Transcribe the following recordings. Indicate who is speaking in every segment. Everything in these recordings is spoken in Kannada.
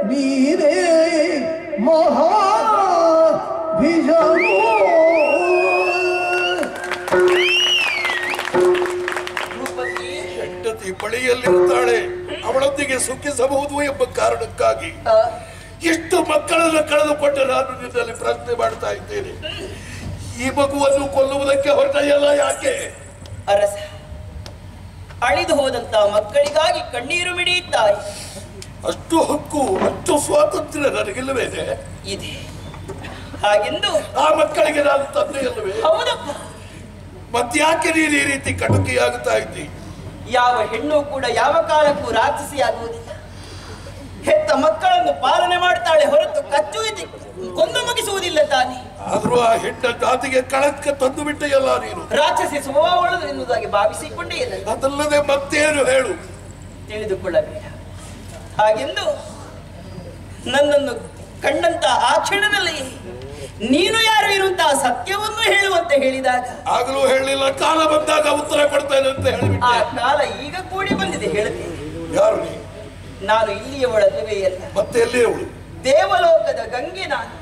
Speaker 1: ನೀನೇ ಮಹಾ
Speaker 2: ಹೆಂಡತಿ ಬಳಿಯಲ್ಲಿರುತ್ತಾಳೆ ಅವಳೊಂದಿಗೆ ಸುಖಿಸಬಹುದು ಎಂಬ ಕಾರಣಕ್ಕಾಗಿ ಎಷ್ಟು ಮಕ್ಕಳನ್ನು ಕಳೆದುಕೊಂಡ ನಾನು ನಿನ್ನಲ್ಲಿ ಪ್ರಶ್ನೆ ಮಾಡ್ತಾ ಇದ್ದೇನೆ ಈ ಮಗುವನ್ನು ಕೊಲ್ಲುವುದಕ್ಕೆ ಹೊರಟೆಯಲ್ಲ ಯಾಕೆ
Speaker 3: ಅರಸ ಅಳಿದು ಹೋದಂತ ಮಕ್ಕಳಿಗಾಗಿ ಕಣ್ಣೀರು ಮಿಡಿಯುತ್ತಾರೆ
Speaker 2: ಅಷ್ಟು ಹಕ್ಕು ಅಷ್ಟು ಸ್ವಾತಂತ್ರ್ಯ ನನಗಿಲ್ಲವೇನೆ
Speaker 3: ಇದೆ ಹಾಗೆಂದು
Speaker 2: ಆ ಮಕ್ಕಳಿಗೆ ನಾನು ತಂದೆಯಲ್ಲವೇ
Speaker 3: ಹೌದಪ್ಪ
Speaker 2: ಮತ್ಯಾಕೆ ನೀನು ಈ ರೀತಿ ಕಟುಕಿಯಾಗುತ್ತಾ ಇದ್ದಿ
Speaker 3: ಯಾವ ಹೆಣ್ಣು ಕೂಡ ಯಾವ ಕಾಲಕ್ಕೂ ರಾಕ್ಷಸಿಯಾಗುವುದಿಲ್ಲ ಹೆತ್ತ ಮಕ್ಕಳನ್ನು ಪಾಲನೆ ಮಾಡ್ತಾಳೆ ಹೊರತು ಕಚ್ಚುವುದಿ ಕೊಂದು ಮುಗಿಸುವುದಿಲ್ಲ ತಾನೆ
Speaker 2: ಆದ್ರೂ ಆ ಹೆಣ್ಣ ಜಾತಿಗೆ ಕಳಂಕ ತಂದು ಬಿಟ್ಟೆಯಲ್ಲ ನೀನು
Speaker 3: ರಾಕ್ಷಸಿ ಸ್ವಭಾವಗಳು ಎನ್ನುವುದಾಗಿ ಭಾವಿಸಿಕೊಂಡೇ ಇಲ್ಲ
Speaker 2: ಅದಲ್ಲದೆ ಮತ್ತೇನು ಹೇಳು
Speaker 3: ತಿಳಿದುಕೊಳ್ಳಬೇಡ ಹಾಗೆಂದು ನನ್ನನ್ನು ಕಂಡಂತ ಆ ಕ್ಷಣದಲ್ಲಿ ನೀನು ಯಾರು ಇರುವಂತಹ ಸತ್ಯವನ್ನು ಹೇಳುವಂತೆ ಹೇಳಿದಾಗ
Speaker 2: ಆಗಲೂ ಹೇಳಲಿಲ್ಲ ಕಾಲ ಬಂದಾಗ ಉತ್ತರ ಕೊಡ್ತೇನೆ ಅಂತ
Speaker 3: ಆ
Speaker 2: ಹೇಳಿಬಿಟ್ಟೆ
Speaker 3: ಕಾಲ ಈಗ ಕೂಡಿ ಬಂದಿದೆ ಹೇಳ್ತೇನೆ
Speaker 2: ಯಾರು ನೀ
Speaker 3: ನಾನು ಇಲ್ಲಿಯವಳಲ್ಲವೇ ಅಲ್ಲ
Speaker 2: ಮತ್ತೆ ಎಲ್ಲಿ ಅವಳು
Speaker 3: ದೇವಲೋಕದ ಗಂಗೆ ನಾನು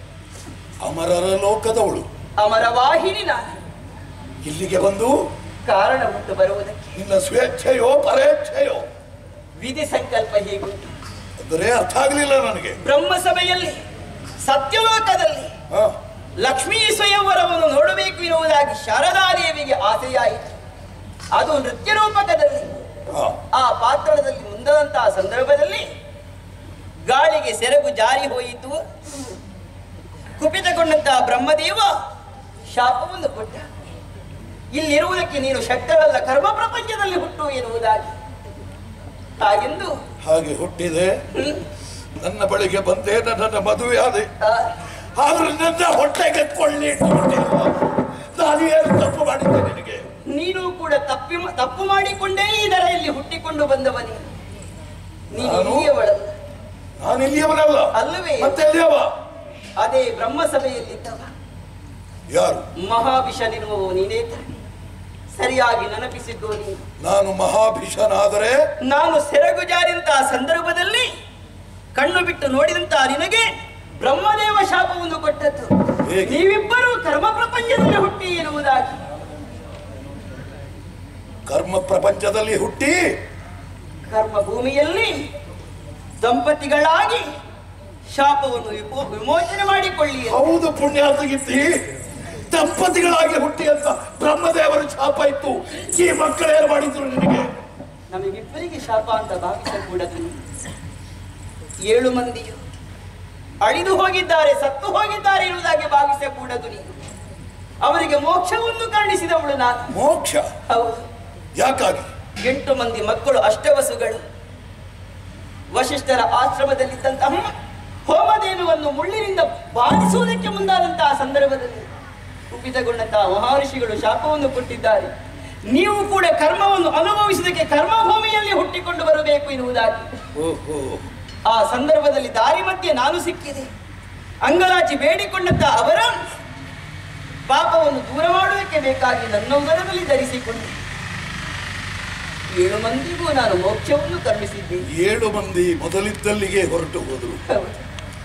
Speaker 2: ಅಮರರ ಲೋಕದವಳು
Speaker 3: ಅಮರ ವಾಹಿನಿ ನಾನು
Speaker 2: ಇಲ್ಲಿಗೆ ಬಂದು
Speaker 3: ಕಾರಣ ಉಂಟು ಬರುವುದಕ್ಕೆ
Speaker 2: ನಿನ್ನ ಸ್ವೇಚ್ಛೆಯೋ ಪರೇಚ್ಛೆಯೋ
Speaker 3: ವಿಧಿ ಸಂಕಲ್ಪ ಹೀಗುಂಟು
Speaker 2: ಅಂದರೆ ಅರ್ಥ ಆಗಲಿಲ್ಲ ನನಗೆ
Speaker 3: ಬ್ರಹ್ಮ ಸಭೆಯಲ್ಲಿ ಸತ್ಯಲೋಕದಲ್ಲಿ
Speaker 2: ಹ,
Speaker 3: ಲಕ್ಷ್ಮೀ ಸ್ವಯಂವರವನ್ನು ನೋಡಬೇಕು ಎನ್ನುವುದಾಗಿ ಶಾರದಾದೇವಿಗೆ ಆಸೆಯಾಯಿತು ಅದು ನೃತ್ಯ ರೂಪಕದಲ್ಲಿ
Speaker 2: ಹ.
Speaker 3: ಆ ಪಾತ್ರದಲ್ಲಿ ಮುಂದಾದಂತಹ ಸಂದರ್ಭದಲ್ಲಿ ಗಾಳಿಗೆ ಸೆರಗು ಜಾರಿ ಹೋಯಿತು ಕುಪಿತಗೊಂಡಂತಹ ಬ್ರಹ್ಮದೇವ ಶಾಪವನ್ನು ಕೊಟ್ಟ ಇಲ್ಲಿರುವುದಕ್ಕೆ ನೀನು ಶಕ್ತಳಲ್ಲ ಕರ್ಮ ಪ್ರಪಂಚದಲ್ಲಿ ಹುಟ್ಟು ಎನ್ನುವುದಾಗಿ ಹಾಗೆಂದು
Speaker 2: ಹಾಗೆ ಹುಟ್ಟಿದೆ
Speaker 3: ಹ್ಮ್,
Speaker 2: ನನ್ನ ಬಳಿಗೆ ಬಂದೆ ನನ್ನ ಮದುವೆ ಆದೆ
Speaker 3: ಆ,
Speaker 2: ಆದ್ರೆ ನನ್ನ ಹೊಟ್ಟೆಗೆ ಕೊಳ್ಳಿ ಇಟ್ಟುಬಿಟ್ಟಿಲ್ಲ. ನಾನು ಏನು ತಪ್ಪು ಮಾಡಿದ್ದೆ ನಿನಗೆ
Speaker 3: ನೀನು ಕೂಡ ತಪ್ಪಿ ತಪ್ಪು ಮಾಡಿಕೊಂಡೇ ಈ ನರೆಯಲ್ಲಿ ಹುಟ್ಟಿಕೊಂಡು ಬಂದವನೇ ನೀನು
Speaker 2: ನಾನು?
Speaker 3: ಇಲ್ಲಿಯವಳಲ್ಲ
Speaker 2: ನಾನು ಇಲ್ಲಿಯವನಲ್ಲ
Speaker 3: ಅಲ್ಲವೇ
Speaker 2: ಮತ್ತೆ ಎಲ್ಲಿಯವ
Speaker 3: ಅದೇ ಬ್ರಹ್ಮ ಸಭೆಯಲ್ಲಿದ್ದವ
Speaker 2: ಯಾರು
Speaker 3: ಮಹಾಭಿಷನಿರುವವು ನೀನೇ ತಾನೆ ಸರಿಯಾಗಿ ನೆನಪಿಸಿದ್ದು ನೀನು
Speaker 2: ನಾನು ಮಹಾಭೀಷನಾದರೆ
Speaker 3: ನಾನು ಸೆರಗು ಜಾರಿದಂತಹ ಸಂದರ್ಭದಲ್ಲಿ ಕಣ್ಣು ಬಿಟ್ಟು ನೋಡಿದಂತಹ ನಿನಗೆ ಬ್ರಹ್ಮದೇವ ಶಾಪವನ್ನು ಕೊಟ್ಟದ್ದು
Speaker 2: ಹೇಗೆ?
Speaker 3: ನೀವಿಬ್ಬರು ಕರ್ಮ ಪ್ರಪಂಚದಲ್ಲಿ ಹುಟ್ಟಿ ಎನ್ನುವುದಾಗಿ
Speaker 2: ಕರ್ಮ ಪ್ರಪಂಚದಲ್ಲಿ ಹುಟ್ಟಿ
Speaker 3: ಕರ್ಮ ಭೂಮಿಯಲ್ಲಿ ದಂಪತಿಗಳಾಗಿ ಶಾಪವನ್ನು ವಿಪೋ- ವಿಮೋಚನೆ ಮಾಡಿಕೊಳ್ಳಿ ಎಂದು.
Speaker 2: ಹೌದು ಪುಣ್ಯಾರ್ಥಗಿತ್ತಿ ದಂಪತಿಗಳಾಗಿ ಹುಟ್ಟಿ ಅಂತ ಬ್ರಹ್ಮದೇವರ ಶಾಪ ಇತ್ತು ಈ ಮಕ್ಕಳೇನು ಮಾಡಿದ್ರು ನಿನಗೆ
Speaker 3: ನಮಗಿಬ್ಬರಿಗೆ ಶಾಪ ಅಂತ ಭಾವಿಸಕೂಡದು ಏಳು ಮಂದಿಯು ಅಳಿದು ಹೋಗಿದ್ದಾರೆ ಸತ್ತು ಹೋಗಿದ್ದಾರೆ ಎನ್ನುವುದಾಗಿ ಭಾವಿಸಕೂಡದು ನೀನು ಅವರಿಗೆ ಮೋಕ್ಷವನ್ನು ಕಾಣಿಸಿದವಳು ನಾನು
Speaker 2: ಮೋಕ್ಷ
Speaker 3: ಹೌದು
Speaker 2: ಯಾಕಾಗಿ
Speaker 3: ಎಂಟು ಮಂದಿ ಮಕ್ಕಳು ಅಷ್ಟವಸುಗಳು ವಶಿಷ್ಠರ ಆಶ್ರಮದಲ್ಲಿದ್ದಂತಹ ಹೋಮಧೇನುವನ್ನು ಮುಳ್ಳಿನಿಂದ ಬಾಧಿಸುವುದಕ್ಕೆ ಮುಂದಾದಂತಹ ಸಂದರ್ಭದಲ್ಲಿ ಕುಪಿತಗೊಂಡಂತಹ ಮಹರ್ಷಿಗಳು ಶಾಪವನ್ನು ಕೊಟ್ಟಿದ್ದಾರೆ ನೀವು ಕೂಡ ಕರ್ಮವನ್ನು ಅನುಭವಿಸುವುದಕ್ಕೆ ಕರ್ಮಭೂಮಿಯಲ್ಲಿ ಹುಟ್ಟಿಕೊಂಡು ಬರಬೇಕು ಎನ್ನುವುದಾಗಿ
Speaker 2: ಓಹೋ
Speaker 3: ಆ ಸಂದರ್ಭದಲ್ಲಿ ದಾರಿ ಮಧ್ಯೆ ನಾನು ಸಿಕ್ಕಿದೆ ಅಂಗಲಾಚಿ ಬೇಡಿಕೊಂಡಂತ ಅವರ ಪಾಪವನ್ನು ದೂರ ಮಾಡುವುದಕ್ಕೆ ಬೇಕಾಗಿ ನನ್ನೊಂದರದಲ್ಲಿ ಧರಿಸಿಕೊಂಡೆ ಏಳು ಮಂದಿಗೂ ನಾನು ಮೋಕ್ಷವನ್ನು ಕರ್ಮಿಸಿದ್ದೇನೆ
Speaker 2: ಏಳು ಮಂದಿ ಮೊದಲಿದ್ದಲ್ಲಿಗೆ ಹೊರಟು ಹೋದರು
Speaker 3: ಹೌದು.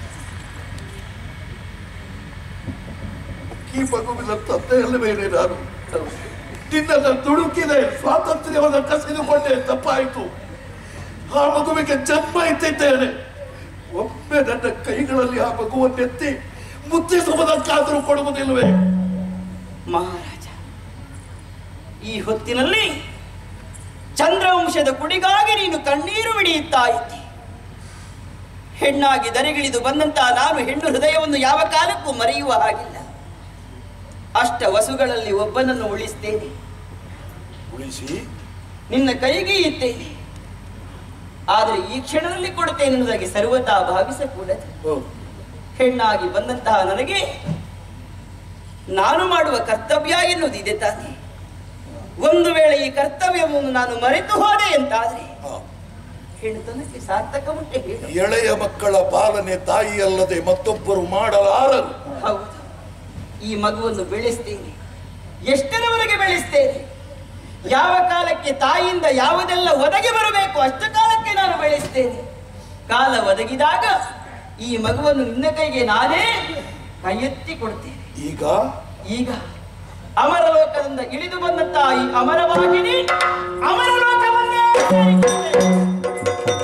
Speaker 2: ಈ ಮಗುವಿನ ತಂದೆಯಲ್ಲವೇನೆ ನಾನು
Speaker 3: ಹೌದು.
Speaker 2: ನಿನ್ನನ್ನು ದುಡುಕಿದೆ ಸ್ವಾತಂತ್ರ್ಯವನ್ನು ಕಸಿದುಕೊಂಡೆ ತಪ್ಪಾಯಿತು ಆ ಮಗುವಿಗೆ ಜನ್ಮ ಇಟ್ಟಿದ್ದೇನೆ ಒಮ್ಮೆ ನನ್ನ ಕೈಗಳಲ್ಲಿ ಆ ಮಗುವನ್ನೆತ್ತಿ ಮುತ್ತಿಸುವುದಕ್ಕಾದರೂ ಕೊಡುವುದಿಲ್ಲವೇ
Speaker 3: ಮಹಾರಾಜ ಈ ಹೊತ್ತಿನಲ್ಲಿ ಚಂದ್ರವಂಶದ ಕುಡಿಗಾಗಿ ನೀನು ಕಣ್ಣೀರು ಮಿಡಿಯುತ್ತಾ ಇದ್ದೆ ಹೆಣ್ಣಾಗಿ ದರೆಗಿಳಿದು ಬಂದಂತಹ ನಾನು ಹೆಣ್ಣು ಹೃದಯವನ್ನು ಯಾವ ಕಾಲಕ್ಕೂ ಮರೆಯುವ ಹಾಗಿಲ್ಲ ಅಷ್ಟ ವಸುಗಳಲ್ಲಿ ಒಬ್ಬನನ್ನು ಉಳಿಸ್ತೇನೆ
Speaker 2: ಉಳಿಸಿ
Speaker 3: ನಿನ್ನ ಕೈಗೆ ಇತ್ತೇನೆ ಆದರೆ ಈ ಕ್ಷಣದಲ್ಲಿ ಕೊಡುತ್ತೇನೆ ಎನ್ನುವುದಾಗಿ ಸರ್ವತಾ ಭಾವಿಸಕೂಡದು ಹೆಣ್ಣಾಗಿ ಬಂದಂತಹ ನನಗೆ ನಾನು ಮಾಡುವ ಕರ್ತವ್ಯ ಎನ್ನುವುದಿದೆ ತಾನೆ ಒಂದು ವೇಳೆ ಈ ಕರ್ತವ್ಯವನ್ನು ನಾನು ಮರೆತು ಹೋದೆ ಎಂತಾದ್ರೆ
Speaker 2: ಹಾ.
Speaker 3: ಹೆಣ್ಣುತನಕ್ಕೆ ಸಾರ್ಥಕ ಉಂಟೆ ಹೇಳು
Speaker 2: ಎಳೆಯ ಮಕ್ಕಳ ಪಾಲನೆ ತಾಯಿಯಲ್ಲದೆ ಮತ್ತೊಬ್ಬರು ಮಾಡಲಾರರು
Speaker 3: ಹೌದು ಈ ಮಗುವನ್ನು ಬೆಳೆಸ್ತೇನೆ ಎಷ್ಟರವರೆಗೆ ಬೆಳೆಸ್ತೇನೆ ಯಾವ ಕಾಲಕ್ಕೆ ತಾಯಿಯಿಂದ ಯಾವುದೆಲ್ಲ ಒದಗಿ ಬರಬೇಕು ಅಷ್ಟು ಕಾಲಕ್ಕೆ ನಾನು ಬೆಳೆಸ್ತೇನೆ ಕಾಲ ಒದಗಿದಾಗ ಈ ಮಗುವನ್ನು ನಿನ್ನ ಕೈಗೆ ನಾನೇ ಕೈ ಎತ್ತಿ ಕೊಡ್ತೇನೆ
Speaker 2: ಈಗ
Speaker 3: ಈಗ ಅಮರಲೋಕದಿಂದ ಇಳಿದು ಬಂದಂತಹ ಈ ಅಮರವಾಗಿನಿ ಅಮರಲೋಕವನ್ನೇ ಸೇರಿಕೊಂಡೆ.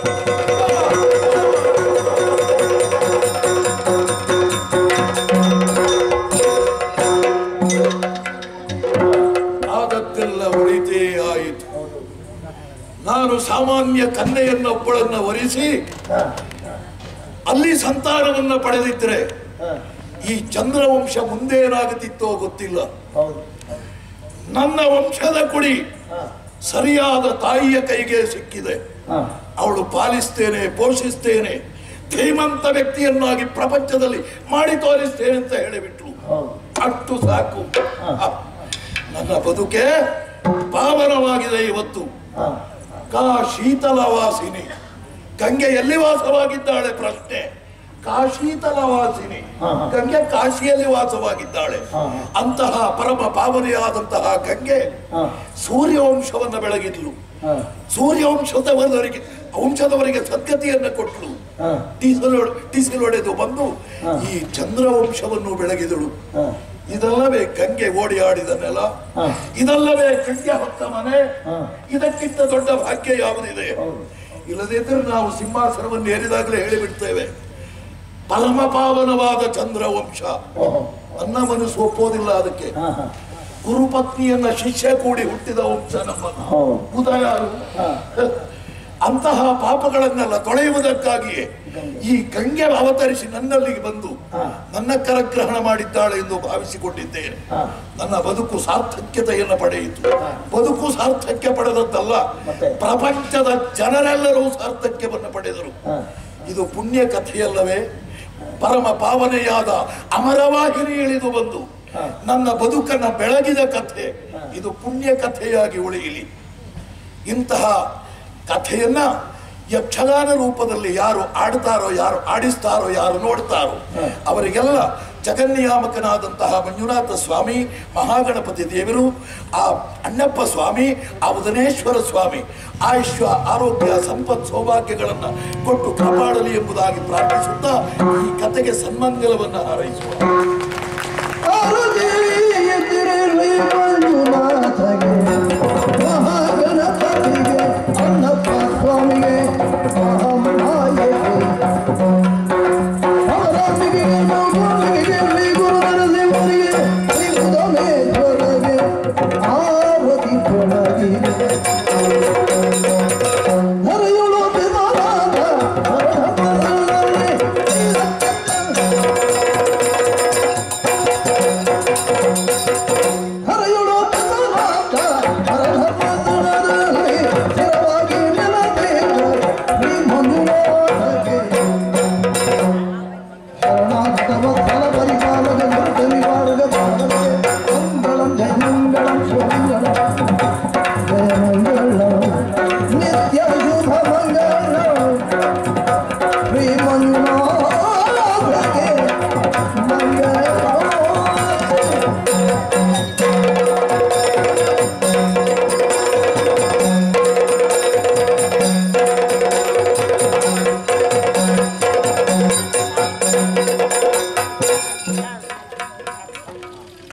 Speaker 2: ಆದದ್ದೆಲ್ಲ ಒಳಿತೇ ಆಯಿತು ನಾನು ಸಾಮಾನ್ಯ ಕನ್ಯೆಯನ್ನೊಬ್ಬಳನ್ನ ವರಿಸಿ ಅಲ್ಲಿ ಸಂತಾನವನ್ನ ಪಡೆದಿದ್ರೆ ಈ ಚಂದ್ರವಂಶ ಮುಂದೇನಾಗುತ್ತಿತ್ತೋ ಗೊತ್ತಿಲ್ಲ
Speaker 1: ಹೌದು
Speaker 2: ನನ್ನ ವಂಶದ ಕುಡಿ ಸರಿಯಾದ ತಾಯಿಯ ಕೈಗೆ ಸಿಕ್ಕಿದೆ
Speaker 1: ಹಾ
Speaker 2: ಅವಳು ಪಾಲಿಸ್ತೇನೆ ಪೋಷಿಸ್ತೇನೆ ಧೀಮಂತ ವ್ಯಕ್ತಿಯನ್ನಾಗಿ ಪ್ರಪಂಚದಲ್ಲಿ ಮಾಡಿ ತೋರಿಸ್ತೇನೆ ಅಂತ ಹೇಳಿಬಿಟ್ರು
Speaker 1: ಹೌದು
Speaker 2: ಅಷ್ಟು ಸಾಕು ಆ, ನನ್ನ ಬದುಕೆ ಪಾವನವಾಗಿದೆ ಇವತ್ತು
Speaker 1: ಹಾ
Speaker 2: ಕಾ ಶೀತಲವಾಸಿನಿ ಗಂಗೆ ಎಲ್ಲಿ ವಾಸವಾಗಿದ್ದಾಳೆ ಪ್ರಶ್ನೆ ಕಾಶೀತಲವಾಸಿನಿ
Speaker 1: ಹಾ, ಹಾ.
Speaker 2: ಗಂಗೆ ಕಾಶಿಯಲ್ಲಿ ವಾಸವಾಗಿದ್ದಾಳೆ
Speaker 1: ಹಾ, ಹಾ.
Speaker 2: ಅಂತಹ ಪರಮ ಪಾವನೆಯಾದಂತಹ ಗಂಗೆ
Speaker 1: ಹಾ
Speaker 2: ಸೂರ್ಯವಂಶವನ್ನ ಬೆಳಗಿದ್ಲು
Speaker 1: ಹಾ
Speaker 2: ಸೂರ್ಯವಂಶದವರಿಗೆ ವಂಶದವರಿಗೆ ಸದ್ಗತಿಯನ್ನ ಕೊಟ್ಟಳು
Speaker 1: ಹಾ
Speaker 2: ಟಿಸಲೊಡೆ ಟಿಸಲೊಡೆದು ಬಂದು
Speaker 1: ಹಾ.
Speaker 2: ಈ ಚಂದ್ರವಂಶವನ್ನು ಬೆಳಗಿದಳು
Speaker 1: ಹಾ
Speaker 2: ಇದಲ್ಲವೇ ಗಂಗೆ ಓಡಿ ಆಡಿದ ನೆಲ
Speaker 1: ಹಾ.
Speaker 2: ಇದಲ್ಲವೇ ಗಂಗೆ ಹೊತ್ತ ಮನೆ
Speaker 1: ಹಾ.
Speaker 2: ಇದಕ್ಕಿಂತ ದೊಡ್ಡ ಭಾಗ್ಯ ಯಾವುದಿದೆ
Speaker 1: ಹೌದು.
Speaker 2: ಇಲ್ಲದಿದ್ದರೆ ನಾವು ಸಿಂಹಾಸನವನ್ನು ಏರಿದಾಗಲೇ ಹೇಳಿಬಿಡ್ತೇವೆ ಪರಮ ಪಾವನವಾದ ಚಂದ್ರವಂಶ
Speaker 1: ಓಹೋ
Speaker 2: ನನ್ನ ಮನಸ್ಸು ಒಪ್ಪೋದಿಲ್ಲ ಅದಕ್ಕೆ
Speaker 1: ಹಾ ಹಾ
Speaker 2: ಗುರುಪತ್ನಿಯನ್ನ ಶಿಷ್ಯ ಕೂಡಿ ಹುಟ್ಟಿದ ವಂಶ ನಮ್ಮದು
Speaker 1: ಹೌದು.
Speaker 2: ಬುಧ ಯಾರು
Speaker 1: ಹಾ.
Speaker 2: ಅಂತಹ ಪಾಪಗಳನ್ನೆಲ್ಲ ತೊಳೆಯುವುದಕ್ಕಾಗಿಯೇ ಈ ಗಂಗೆ ಅವತರಿಸಿ ನನ್ನಲ್ಲಿಗೆ ಬಂದು
Speaker 1: ಹಾ.
Speaker 2: ನನ್ನ ಕರಗ್ರಹಣ ಮಾಡಿದ್ದಾಳೆ ಎಂದು ಭಾವಿಸಿಕೊಂಡಿದ್ದೇನೆ
Speaker 1: ಹಾ
Speaker 2: ನನ್ನ ಬದುಕು ಸಾರ್ಥಕ್ಯತೆಯನ್ನು ಪಡೆಯಿತು ಬದುಕು ಸಾರ್ಥಕ್ಯ ಪಡೆದದ್ದಲ್ಲ
Speaker 1: ಮತ್ತೆ?
Speaker 2: ಪ್ರಪಂಚದ ಜನರೆಲ್ಲರೂ ಸಾರ್ಥಕ್ಯವನ್ನು ಪಡೆದರು
Speaker 1: ಹಾ
Speaker 2: ಇದು ಪುಣ್ಯ ಕಥೆಯಲ್ಲವೇ ಪರಮ ಪಾವನೆಯಾದ ಅಮರವಾಹಿನಿ ಇಳಿದು ಬಂದು
Speaker 1: ಹಾ.
Speaker 2: ನನ್ನ ಬದುಕನ್ನ ಬೆಳಗಿದ ಕಥೆ ಇದು ಪುಣ್ಯ ಕಥೆಯಾಗಿ ಉಳಿಯಲಿ ಇಂತಹ ಕಥೆಯನ್ನ ಯಕ್ಷಗಾನ ರೂಪದಲ್ಲಿ ಯಾರು ಆಡ್ತಾರೋ ಯಾರು ಆಡಿಸ್ತಾರೋ ಯಾರು ನೋಡ್ತಾರೋ ಅವರಿಗೆಲ್ಲ ಜಗನ್ನಿಯಾಮಕನಾದಂತಹ ಮಂಜುನಾಥ ಸ್ವಾಮಿ ಮಹಾಗಣಪತಿ ದೇವರು ಆ ಅಣ್ಣಪ್ಪ ಸ್ವಾಮಿ ಆ ಉದನೇಶ್ವರ ಸ್ವಾಮಿ ಆಯುಷ್ಯ ಆರೋಗ್ಯ ಸಂಪತ್ ಸೌಭಾಗ್ಯಗಳನ್ನು ಕೊಟ್ಟು ಕಾಪಾಡಲಿ ಎಂಬುದಾಗಿ ಪ್ರಾರ್ಥಿಸುತ್ತಾ ಈ ಕಥೆಗೆ ಸನ್ಮಂಗಲವನ್ನು ಹಾರೈಸುವ